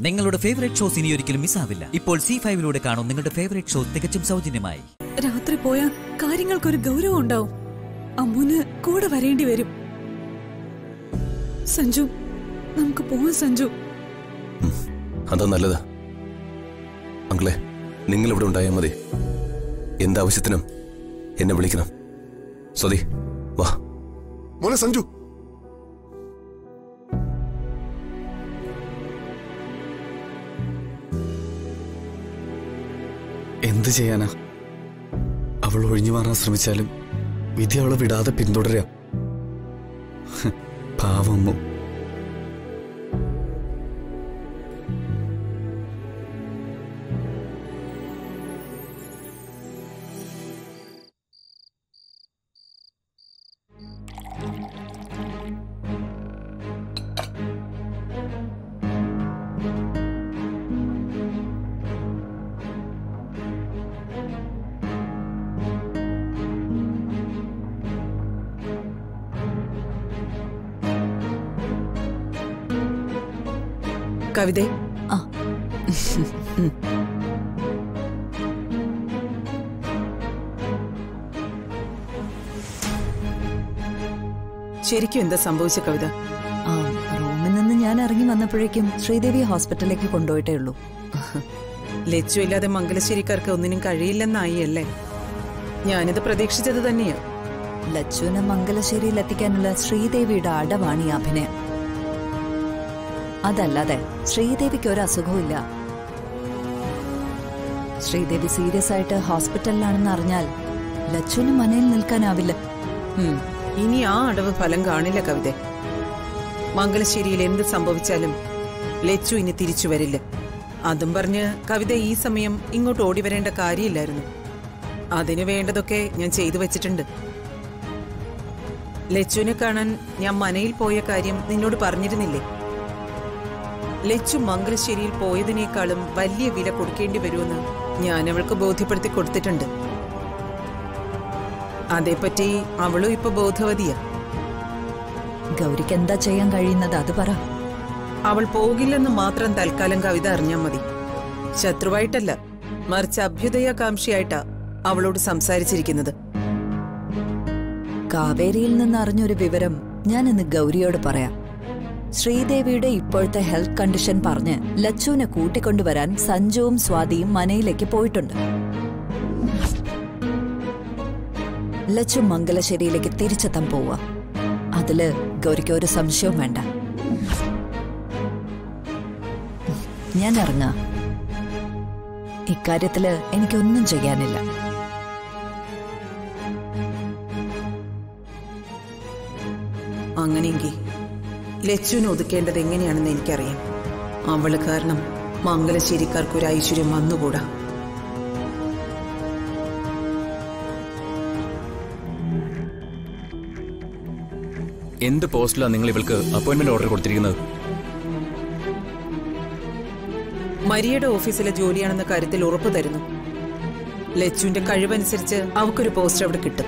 നിങ്ങളുടെ favourite shows ഇനി ഒരിക്കലും മിസ്സാവില്ല ഇപ്പോൾ സി ഫൈവിലൂടെ കാണും നിങ്ങളുടെ ഫേവറേറ്റ് ഷോ തികച്ചും സൗജന്യമായി രാത്രി പോയാ കാര്യങ്ങൾക്കൊരു ഗൗരവം ഉണ്ടാവും അമ്മുന് കൂടെ വരേണ്ടി വരും സഞ്ജു നമുക്ക് പോവാം സഞ്ജു അതാ നല്ലത് അങ്കിളെ നിങ്ങൾ ഇവിടെ ഉണ്ടായാൽ മതി എന്താവശ്യത്തിനും എന്നെ വിളിക്കണം സ്വതി വാ മോനെ സഞ്ജു എന്ത് ചെയ്യാനാ അവൾ ഒഴിഞ്ഞു മാറാൻ ശ്രമിച്ചാലും വിധി അവളെ വിടാതെ പിന്തുടരാം ഹ്, പാവമ്മു കവിതേ ആ. ശരിക്കും എന്താ സംഭവിച്ച കവിത ആ റൂമിൽ നിന്ന് ഞാൻ ഇറങ്ങി വന്നപ്പോഴേക്കും ശ്രീദേവി ഹോസ്പിറ്റലിലേക്ക് കൊണ്ടുപോയിട്ടേ ഉള്ളൂ ലച്ചു ഇല്ലാതെ മംഗലശ്ശേരിക്കാർക്ക് ഒന്നിനും കഴിയില്ലെന്നായി അല്ലേ ഞാനിത് പ്രതീക്ഷിച്ചത് തന്നെയാ ലച്ചുവിനെ മംഗലശ്ശേരിയിൽ എത്തിക്കാനുള്ള ശ്രീദേവിയുടെ അടവാണ് ഈ അഭിനയം അതല്ലാതെ ശ്രീദേവിക്ക് ഒരു അസുഖവും ശ്രീദേവി സീരിയസ് ആയിട്ട് ഹോസ്പിറ്റലിലാണെന്ന് അറിഞ്ഞാൽ ലച്ചുവിന് മനയിൽ നിൽക്കാനാവില്ല ഉം. ഇനി ആ അടവ് ഫലം കാണില്ല കവിത മംഗലശ്ശേരിയിൽ എന്ത് സംഭവിച്ചാലും ലച്ചു ഇനി തിരിച്ചു വരില്ല അതും പറഞ്ഞ് കവിത ഈ സമയം ഇങ്ങോട്ട് ഓടി വരേണ്ട കാര്യമില്ലായിരുന്നു അതിന് വേണ്ടതൊക്കെ ഞാൻ ചെയ്തു വെച്ചിട്ടുണ്ട് ലച്ചുവിനെ കാണാൻ ഞാൻ മനയിൽ പോയ കാര്യം നിന്നോട് പറഞ്ഞിരുന്നില്ലേ ലച്ചു മംഗലശ്ശേരിയിൽ പോയതിനേക്കാളും വലിയ വില കൊടുക്കേണ്ടി വരുമെന്ന് ഞാൻ അവൾക്ക് ബോധ്യപ്പെടുത്തി കൊടുത്തിട്ടുണ്ട് അതേപ്പറ്റി അവളും ഇപ്പൊ ബോധവതിയാ ഗൗരിക്ക് എന്താ ചെയ്യാൻ കഴിയുന്നത് അത് പറ അവൾ പോകില്ലെന്ന് മാത്രം തൽക്കാലം കവിത അറിഞ്ഞാൽ മതി ശത്രുവായിട്ടല്ല മറിച്ച് അഭ്യുദയാകാംക്ഷിയായിട്ടാ അവളോട് സംസാരിച്ചിരിക്കുന്നത് കാവേരിയിൽ നിന്ന് അറിഞ്ഞൊരു വിവരം ഞാൻ ഇന്ന് ഗൗരിയോട് പറയാം ശ്രീദേവിയുടെ ഇപ്പോഴത്തെ ഹെൽത്ത് കണ്ടീഷൻ പറഞ്ഞ് ലച്ചുവിനെ കൂട്ടിക്കൊണ്ടുവരാൻ സഞ്ജുവും സ്വാതിയും മനയിലേക്ക് പോയിട്ടുണ്ട് ലച്ചു മംഗലശ്ശേരിയിലേക്ക് തിരിച്ചെത്താൻ പോവുക അതില് ഗൗരിക്ക് ഒരു സംശയവും വേണ്ട ഞാൻ ഇറങ്ങാ ഇക്കാര്യത്തില് എനിക്കൊന്നും ചെയ്യാനില്ല അങ്ങനെയെങ്കിൽ ലച്ചുവിനെ ഒതുക്കേണ്ടത് എങ്ങനെയാണെന്ന് എനിക്കറിയാം അവള് കാരണം മംഗലശ്ശേരിക്കാർക്ക് ഒരു ഐശ്വര്യം വന്നുകൂടാ എന്ത് പോസ്റ്റിലാണ് നിങ്ങൾ ഇവൾക്ക് അപ്പോയിന്റ്മെന്റ് ഓർഡർ കൊടുത്തിരിക്കുന്നത് മരിയയുടെ ഓഫീസിലെ ജോലിയാണെന്ന കാര്യത്തിൽ ഉറപ്പു തരുന്നു ലച്ചുവിന്റെ കഴിവനുസരിച്ച് അവക്കൊരു പോസ്റ്റ് അവിടെ കിട്ടും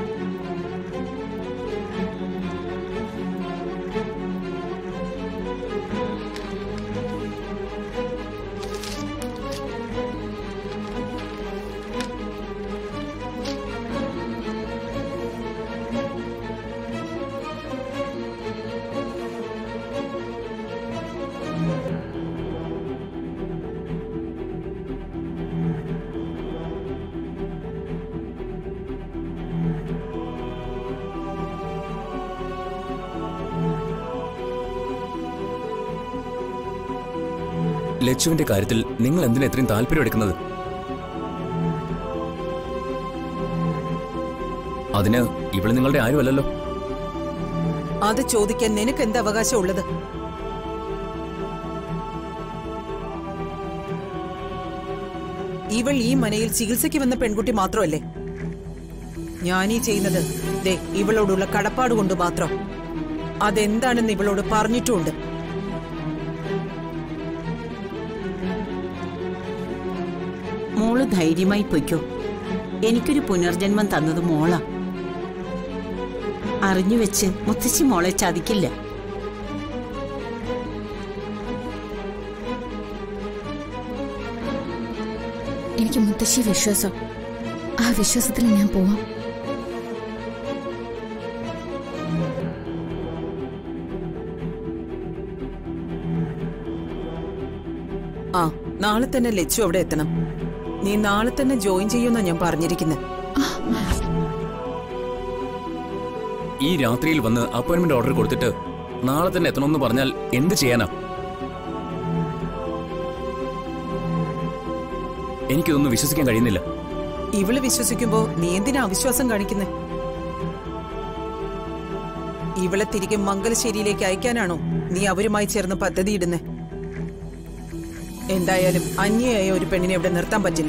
ലച്ചുവിന്റെ കാര്യത്തിൽ നിങ്ങൾ എന്തിനാ ഇത്രയും താല്പര്യം എടുക്കുന്നത് അതിന് ഇവള് നിങ്ങളുടെ ആരുമല്ലല്ലോ അത് ചോദിക്കാൻ നിനക്ക് എന്ത് അവകാശം ഉള്ളത് ഇവൾ ഈ മനയിൽ ചികിത്സയ്ക്ക് വന്ന പെൺകുട്ടി മാത്രമല്ലേ ഞാനീ ചെയ്യുന്നത് ദേ ഇവളോടുള്ള കടപ്പാട് കൊണ്ട് മാത്രം അതെന്താണെന്ന് ഇവളോട് പറഞ്ഞിട്ടുമുണ്ട് മോള് ധൈര്യമായി പൊയ്ക്കോ എനിക്കൊരു പുനർജന്മം തന്നത് മോളാ അറിഞ്ഞു വെച്ച് മുത്തശ്ശി മോളെ ചതിക്കില്ല എനിക്ക് മുത്തശ്ശി വിശ്വാസം ആ വിശ്വാസത്തിൽ ഞാൻ പോവാം ആ നാളെ തന്നെ ലച്ചു അവിടെ എത്തണം നീ നാളെ തന്നെ ജോയിൻ ചെയ്യുമെന്നാ ഞാൻ പറഞ്ഞിരിക്കുന്നത് ഈ രാത്രിയിൽ വന്ന് അപ്പോയിന്റ്മെന്റ് ഓർഡർ കൊടുത്തിട്ട് നാളെ തന്നെ എത്തണമെന്ന് പറഞ്ഞാൽ എന്ത് ചെയ്യാനാ എനിക്കിതൊന്നും വിശ്വസിക്കാൻ കഴിയുന്നില്ല ഇവള് വിശ്വസിക്കുമ്പോ നീ എന്തിനാ അവിശ്വാസം കാണിക്കുന്നേ ഇവളെ തിരികെ മംഗലശ്ശേരിയിലേക്ക് അയക്കാനാണോ നീ അവരുമായി ചേർന്ന് പദ്ധതി ഇടുന്നേ എന്തായാലും അന്യയായ ഒരു പെണ്ണിനെ ഇവിടെ നിർത്താൻ പറ്റില്ല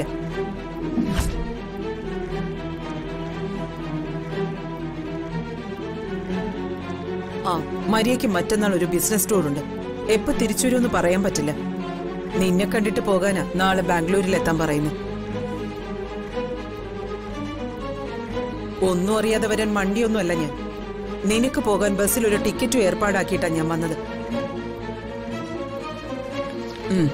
ആ മരിയയ്ക്ക് മറ്റന്നാൾ ഒരു ബിസിനസ് സ്റ്റോർ ഉണ്ട് എപ്പോ തിരിച്ചു വരുമെന്ന് പറയാൻ പറ്റില്ല നിന്നെ കണ്ടിട്ട് പോകാനാ നാളെ ബാംഗ്ലൂരിൽ എത്താൻ പറയുന്നു ഒന്നും അറിയാതെ വരാൻ മണ്ടിയൊന്നുമല്ല ഞാൻ നിനക്ക് പോകാൻ ബസ്സിൽ ഒരു ടിക്കറ്റും ഏർപ്പാടാക്കിയിട്ടാ ഞാൻ വന്നത് ഉം.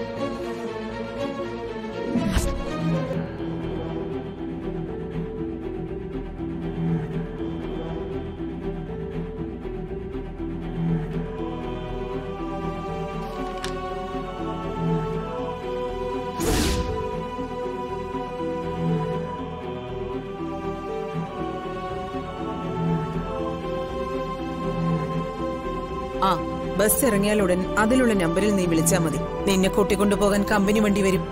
ആ ബസ് ഇറങ്ങിയാലുടൻ അതിലുള്ള നമ്പറിൽ നീ വിളിച്ചാ മതി നിന്നെ കൂട്ടിക്കൊണ്ടുപോകാൻ കമ്പനി വണ്ടി വരും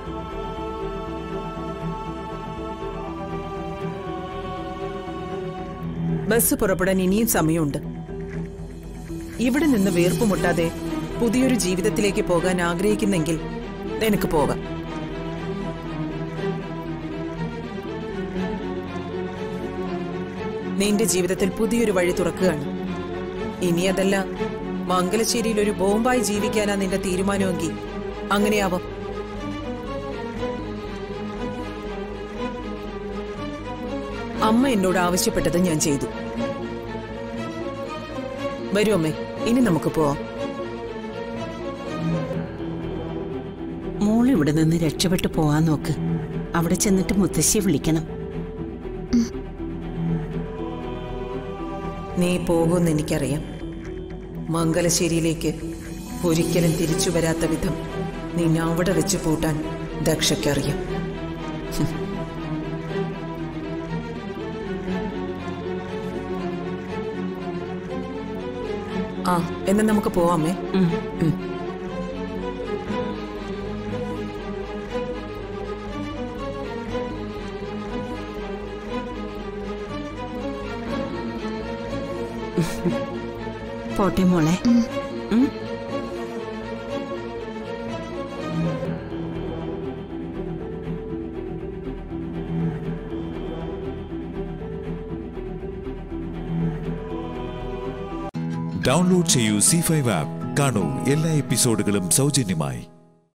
ബസ് പുറപ്പെടാൻ ഇനിയും സമയമുണ്ട് ഇവിടെ നിന്ന് വീർപ്പ് മുട്ടാതെ പുതിയൊരു ജീവിതത്തിലേക്ക് പോകാൻ ആഗ്രഹിക്കുന്നെങ്കിൽ നിനക്ക് പോകാം നിന്റെ ജീവിതത്തിൽ പുതിയൊരു വഴി തുറക്കുകയാണ് ഇനി അതല്ല മംഗലശ്ശേരിയിൽ ഒരു ബോംബായി ജീവിക്കാനാ നിന്റെ തീരുമാനമെങ്കിൽ അങ്ങനെയാവാം അമ്മ എന്നോട് ആവശ്യപ്പെട്ടത് ഞാൻ ചെയ്തു വരൂ അമ്മേ ഇനി നമുക്ക് പോവാം മോൾ ഇവിടെ നിന്ന് രക്ഷപ്പെട്ടു പോവാൻ നോക്ക് അവിടെ ചെന്നിട്ട് മുത്തശ്ശിയെ വിളിക്കണം നീ പോകുമെന്ന് എനിക്കറിയാം മംഗലശ്ശേരിയിലേക്ക് ഒരിക്കലും തിരിച്ചു വരാത്ത വിധം നിന്നെ അവിടെ വെച്ച് പൂട്ടാൻ ദക്ഷയ്ക്കറിയാം ഹും. ആ എന്നാ നമുക്ക് പോവാമേ ഉം. ഉം. പോട്ടെ മോളെ ഉം. ഡൗൺലോഡ് ചെയ്യൂ സി ഫൈവ് ആപ്പ് കാണൂ എല്ലാ എപ്പിസോഡുകളും സൗജന്യമായി